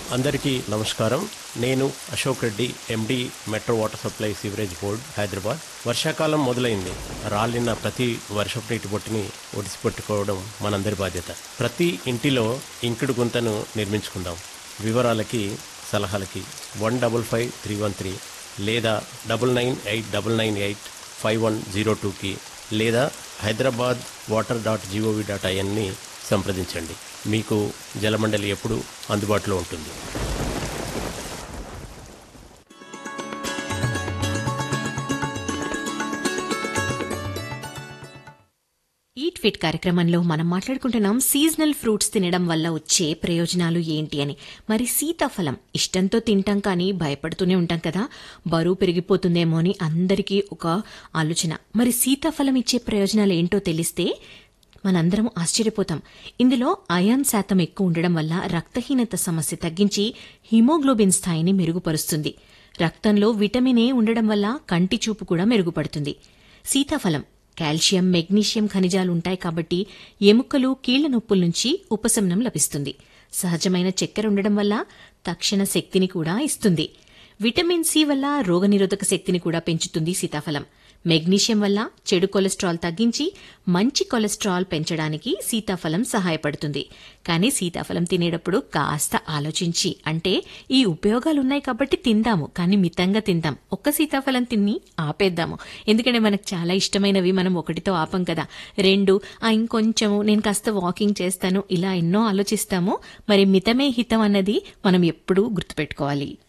అందరికీ నమస్కారం నేను Ashok Reddy MD metro water supply sewerage board Hyderabad వర్షాకాలం మొదలైంది రాలిన ప్రతి వర్షపు నీటి బొట్టుని ఒడిసి పట్టుకోవడం మనందరి బాధ్యత ప్రతి ఇంటిలో ఇంకుడు గుంతను నిర్మించుకుందాం వివరాలకి సలహాలకి one double five three one three లేదా double nine eight double nine eight five one zero టూకి లేదా Hyderabad water dot G O V dot ఐఎన్ని సంప్రదించండి మీకు జలమండలి ఎప్పుడు అందుబాటులో ఉంటుంది ఈట్ ఫిట్ కార్యక్రమంలో మనం మాట్లాడుకుంటున్నాం సీజనల్ ఫ్రూట్స్ తినడం వల్ల వచ్చే ప్రయోజనాలు ఏంటి అని మరి సీతాఫలం ఇష్టంతో తింటాం కానీ భయపడుతూనే ఉంటాం కదా బరువు పెరిగిపోతుందేమో అని అందరికీ ఒక ఆలోచన మరి సీతాఫలం ఇచ్చే ప్రయోజనాలు ఏంటో తెలిస్తే మనందరం ఆశ్చర్యపోతాం ఇందులో అయాన్ శాతం ఎక్కువ ఉండడం వల్ల రక్తహీనత సమస్య తగ్గించి హిమోగ్లోబిన్ స్థాయిని మెరుగుపరుస్తుంది రక్తంలో విటమిన్ ఏ ఉండడం వల్ల కంటి చూపు కూడా మెరుగుపడుతుంది సీతాఫలం కాల్షియం మెగ్నీషియం ఖనిజాలు ఉంటాయి కాబట్టి ఎముకలు కీళ్ల నొప్పుల నుంచి ఉపశమనం లభిస్తుంది సహజమైన చక్కెర ఉండడం వల్ల తక్షణ శక్తిని కూడా ఇస్తుంది విటమిన్ సి వల్ల రోగనిరోధక శక్తిని కూడా పెంచుతుంది సీతాఫలం మెగ్నీషియం వల్ల చెడు కొలెస్ట్రాల్ తగ్గించి మంచి కొలెస్ట్రాల్ పెంచడానికి సీతాఫలం సహాయపడుతుంది కానీ సీతాఫలం తినేటప్పుడు కాస్త ఆలోచించి అంటే ఈ ఉపయోగాలున్నాయి కాబట్టి తిందాము కానీ మితంగా తిందాం ఒక్క సీతాఫలం తిని ఆపేద్దాము ఎందుకంటే మనకు చాలా ఇష్టమైనవి మనం ఒకటితో ఆపం కదా రెండు ఆ ఇంకొంచెము నేను కాస్త వాకింగ్ చేస్తాను ఇలా ఎన్నో ఆలోచిస్తాము మరి మితమే హితం అన్నది మనం ఎప్పుడూ గుర్తుపెట్టుకోవాలి